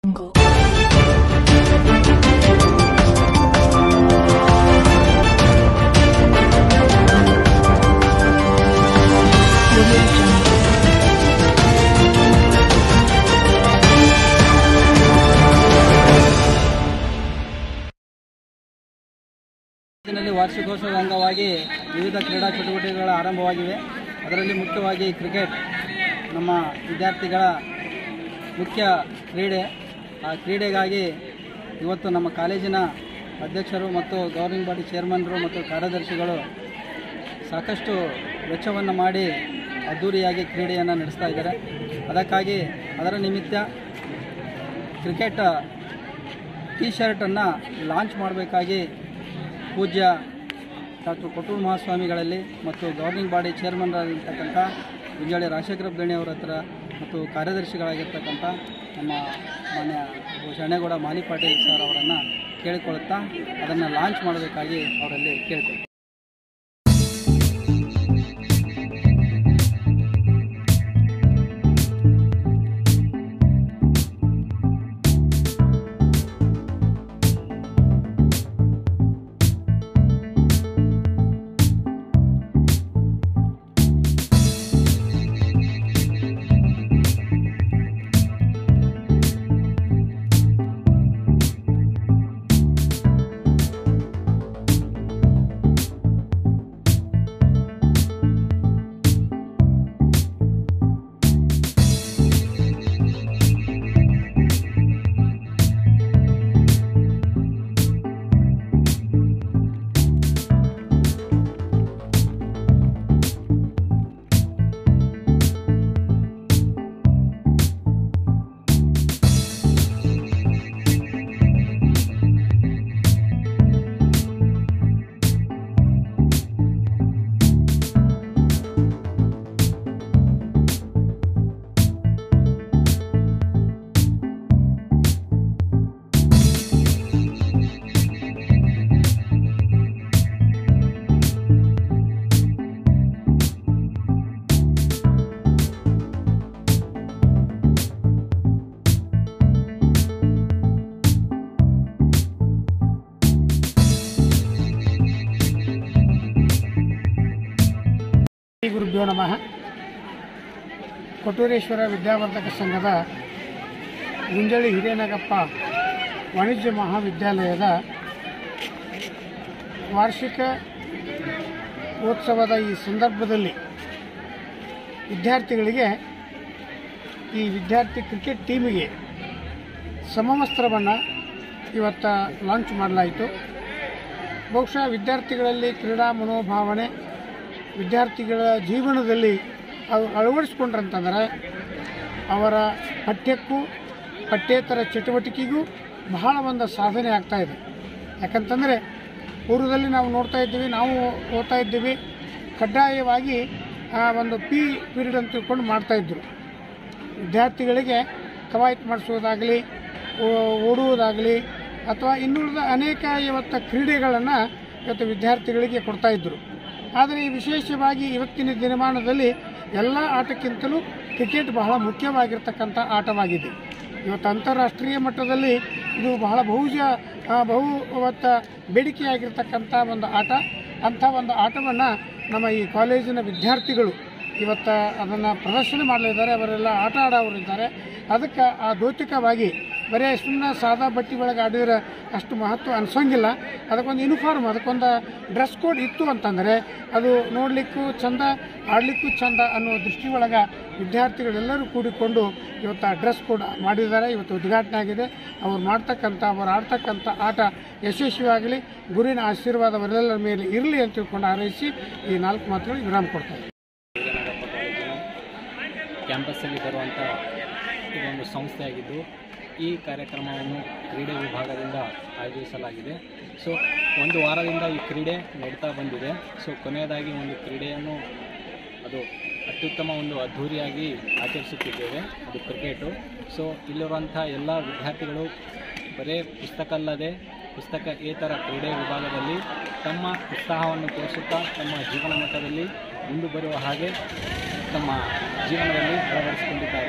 Jungle. Audio Jungle. ಇದರಲ್ಲಿ ವಾರ್ಷಿಕೋತ್ಸವದ ಅಂಗವಾಗಿ ವಿವಿಧ ಕ್ರೀಡಾ ಚಟುವಟಿಕೆಗಳ ಆರಂಭವಾಗಿವೆ ಅದರಲ್ಲಿ ಮುಖ್ಯವಾಗಿ ಕ್ರಿಕೆಟ್ ನಮ್ಮ ವಿದ್ಯಾರ್ಥಿಗಳ ಮುಖ್ಯ ಕ್ರೀಡೆ ಆ ಕ್ರೀಡೆಗಾಗಿ ಇವತ್ತು ನಮ್ಮ ಕಾಲೇಜಿನ ಅಧ್ಯಕ್ಷರು ಮತ್ತು ಗವರ್ನಿಂಗ್ ಬಾಡಿ ಚೇರ್ಮನ್ರು ಮತ್ತು ಕಾರ್ಯದರ್ಶಿಗಳು ಸಾಕಷ್ಟು ವೆಚ್ಚವನ್ನು ಮಾಡಿ ಅದ್ಧೂರಿಯಾಗಿ ಕ್ರೀಡೆಯನ್ನು ನಡೆಸ್ತಾ ಇದ್ದಾರೆ ಅದಕ್ಕಾಗಿ ಅದರ ನಿಮಿತ್ತ ಕ್ರಿಕೆಟ್ ಟೀ ಶರ್ಟನ್ನು ಲಾಂಚ್ ಮಾಡಬೇಕಾಗಿ ಪೂಜ್ಯ ಡಾಕ್ಟರ್ ಕೊಟ್ಟೂರು ಮಹಾಸ್ವಾಮಿಗಳಲ್ಲಿ ಮತ್ತು ಗವರ್ನಿಂಗ್ ಬಾಡಿ ಚೇರ್ಮನ್ರಾಗಿರ್ತಕ್ಕಂಥ ಗುಂಜಾಳಿ ರಾಜಶೇಖರ ದಣಿ ಅವರ ಹತ್ರ ಮತ್ತು ಕಾರ್ಯದರ್ಶಿಗಳಾಗಿರ್ತಕ್ಕಂಥ ನಮ್ಮ ಮಾನ್ಯ ಶರಣೇಗೌಡ ಮಾಲಿ ಪಾಟೀಲ್ ಸರ್ ಅವರನ್ನು ಕೇಳಿಕೊಳ್ಳುತ್ತಾ ಅದನ್ನು ಲಾಂಚ್ ಮಾಡಬೇಕಾಗಿ ಅವರಲ್ಲಿ ಕೇಳ್ಕೊಳ್ತೀನಿ ಶ್ರೀ ಗುರುಭ್ಯೋ ನಮಃ ಕೊಟ್ಟೂರೇಶ್ವರ ವಿದ್ಯಾವರ್ಧಕ ಸಂಘದ ಗುಂಜಳಿ ಹಿರೇನಗಪ್ಪ ವಾಣಿಜ್ಯ ಮಹಾವಿದ್ಯಾಲಯದ ವಾರ್ಷಿಕ ಉತ್ಸವದ ಈ ಸಂದರ್ಭದಲ್ಲಿ ವಿದ್ಯಾರ್ಥಿಗಳಿಗೆ ಈ ವಿದ್ಯಾರ್ಥಿ ಕ್ರಿಕೆಟ್ ಟೀಮಿಗೆ ಸಮವಸ್ತ್ರವನ್ನು ಇವತ್ತು ಲಾಂಚ್ ಮಾಡಲಾಯಿತು ಬಹುಶಃ ವಿದ್ಯಾರ್ಥಿಗಳಲ್ಲಿ ಕ್ರೀಡಾ ಮನೋಭಾವನೆ ವಿದ್ಯಾರ್ಥಿಗಳ ಜೀವನದಲ್ಲಿ ಅವರು ಅಳವಡಿಸ್ಕೊಂಡ್ರಂತಂದ್ರೆ ಅವರ ಪಠ್ಯಕ್ಕೂ ಪಠ್ಯೇತರ ಚಟುವಟಿಕೆಗೂ ಬಹಳ ಒಂದು ಸಾಧನೆ ಆಗ್ತಾ ಇದೆ ಯಾಕಂತಂದರೆ ಪೂರ್ವದಲ್ಲಿ ನಾವು ನೋಡ್ತಾ ಇದ್ದೀವಿ ನಾವು ಓದ್ತಾ ಇದ್ದೀವಿ ಕಡ್ಡಾಯವಾಗಿ ಆ ಒಂದು ಪಿ ಪೀರಿಯಡ್ ಅಂತ ತಿಳ್ಕೊಂಡು ಮಾಡ್ತಾಯಿದ್ರು ವಿದ್ಯಾರ್ಥಿಗಳಿಗೆ ಕವಾಯತ್ ಮಾಡಿಸೋದಾಗಲಿ ಓಡುವುದಾಗಲಿ ಅಥವಾ ಇನ್ನುಳಿದ ಅನೇಕ ಇವತ್ತು ಕ್ರೀಡೆಗಳನ್ನು ಇವತ್ತು ವಿದ್ಯಾರ್ಥಿಗಳಿಗೆ ಕೊಡ್ತಾಯಿದ್ರು ಆದರೆ ಈ ವಿಶೇಷವಾಗಿ ಇವತ್ತಿನ ದಿನಮಾನದಲ್ಲಿ ಎಲ್ಲ ಆಟಕ್ಕಿಂತಲೂ ಕ್ರಿಕೆಟ್ ಬಹಳ ಮುಖ್ಯವಾಗಿರ್ತಕ್ಕಂಥ ಆಟವಾಗಿದೆ ಇವತ್ತು ಅಂತಾರಾಷ್ಟ್ರೀಯ ಮಟ್ಟದಲ್ಲಿ ಇದು ಬಹಳ ಬಹುಜ ಆ, ಬಹು ಇವತ್ತು ಬೇಡಿಕೆಯಾಗಿರ್ತಕ್ಕಂಥ ಒಂದು ಆಟ ಅಂಥ ಒಂದು ಆಟವನ್ನು ನಮ್ಮ ಈ ಕಾಲೇಜಿನ ವಿದ್ಯಾರ್ಥಿಗಳು ಇವತ್ತು ಅದನ್ನು ಪ್ರದರ್ಶನ ಮಾಡಲಿದ್ದಾರೆ ಅವರೆಲ್ಲ ಆಟ ಆಡೋರಿದ್ದಾರೆ ಅದಕ್ಕೆ ಆ ದೌತಿಕವಾಗಿ ಬರೀ ಸುಮ್ಮನೆ ಸಾದಾ ಬಟ್ಟೆ ಒಳಗೆ ಆಡಿದ್ರೆ ಅಷ್ಟು ಮಹತ್ವ ಅನ್ಸೋಂಗಿಲ್ಲ ಅದಕ್ಕೊಂದು ಯೂನಿಫಾರ್ಮ್ ಅದಕ್ಕೊಂದು ಡ್ರೆಸ್ ಕೋಡ್ ಇತ್ತು ಅಂತಂದರೆ ಅದು ನೋಡಲಿಕ್ಕೂ ಚಂದ ಆಡಲಿಕ್ಕೂ ಚಂದ ಅನ್ನೋ ದೃಷ್ಟಿ ಒಳಗೆ ವಿದ್ಯಾರ್ಥಿಗಳೆಲ್ಲರೂ ಕೂಡಿಕೊಂಡು ಇವತ್ತು ಆ ಡ್ರೆಸ್ ಕೋಡ್ ಮಾಡಿದ್ದಾರೆ ಇವತ್ತು ಉದ್ಘಾಟನೆ ಆಗಿದೆ ಅವ್ರು ಮಾಡ್ತಕ್ಕಂಥ ಅವ್ರು ಆಡ್ತಕ್ಕಂಥ ಆಟ ಯಶಸ್ವಿಯಾಗಲಿ ಗುರಿನ ಆಶೀರ್ವಾದ ಅವರೆಲ್ಲರ ಮೇಲೆ ಇರಲಿ ಅಂತ ತಿಳ್ಕೊಂಡು ಹಾರೈಸಿ ಈ ನಾಲ್ಕು ಮಾತುಗಳಿಗೆ ವಿರಾಮ ಕೊಡ್ತಾರೆ ಹಿರೇನಗರಪ್ಪ ಕಾಲೇಜಿನ ಕ್ಯಾಂಪಸ್ಸಲ್ಲಿ ಬರುವಂಥ ಇದೊಂದು ಸಂಸ್ಥೆಯಾಗಿದ್ದು ಈ ಕಾರ್ಯಕ್ರಮವನ್ನು ಕ್ರೀಡೆ ವಿಭಾಗದಿಂದ ಆಯೋಜಿಸಲಾಗಿದೆ ಸೊ ಒಂದು ವಾರದಿಂದ ಈ ಕ್ರೀಡೆ ನಡೀತಾ ಬಂದಿದೆ ಸೊ ಕೊನೆಯದಾಗಿ ಒಂದು ಕ್ರೀಡೆಯನ್ನು ಅದು ಅತ್ಯುತ್ತಮ ಒಂದು ಅದ್ಧೂರಿಯಾಗಿ ಆಚರಿಸುತ್ತಿದ್ದೇವೆ ಅದು ಕ್ರಿಕೆಟು ಸೊ ಇಲ್ಲಿರುವಂಥ ಎಲ್ಲ ವಿದ್ಯಾರ್ಥಿಗಳು ಬರೀ ಪುಸ್ತಕ ಅಲ್ಲದೆ ಪುಸ್ತಕೇತರ ಕ್ರೀಡೆ ವಿಭಾಗದಲ್ಲಿ ತಮ್ಮ ಉತ್ಸಾಹವನ್ನು ತೋರಿಸುತ್ತಾ ತಮ್ಮ ಜೀವನ ಮಟ್ಟದಲ್ಲಿ ಮುಂದೆ ಬರುವ ಹಾಗೆ ತಮ್ಮ ಜೀವನದಲ್ಲಿ ಅಳವಡಿಸಿಕೊಂಡಿದ್ದಾರೆ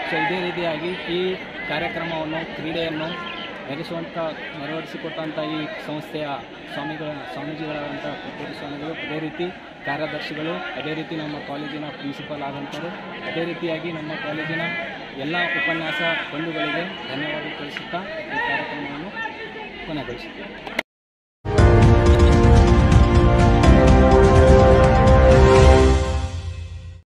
ಸೊ ಇದೇ ರೀತಿಯಾಗಿ ಈ ಕಾರ್ಯಕ್ರಮವನ್ನು ಕ್ರೀಡೆಯನ್ನು ನೆಲೆಸುವಂಥ ನೆರವೇರಿಸಿಕೊಟ್ಟಂಥ ಈ ಸಂಸ್ಥೆಯ ಸ್ವಾಮಿಗಳ ಸ್ವಾಮೀಜಿಗಳಾದಂಥ ಪುತ್ತೂರು ಸ್ವಾಮಿಗಳು ಅದೇ ರೀತಿ ಕಾರ್ಯದರ್ಶಿಗಳು ಅದೇ ರೀತಿ ನಮ್ಮ ಕಾಲೇಜಿನ ಪ್ರಿನ್ಸಿಪಲ್ ಆದಂಥವರು ಅದೇ ರೀತಿಯಾಗಿ ನಮ್ಮ ಕಾಲೇಜಿನ ಎಲ್ಲ ಉಪನ್ಯಾಸ ಬಂಧುಗಳಿಗೆ ಧನ್ಯವಾದ ತಿಳಿಸುತ್ತಾ ಈ ಕಾರ್ಯಕ್ರಮವನ್ನು ಕೊನೆಗೊಳಿಸುತ್ತೇವೆ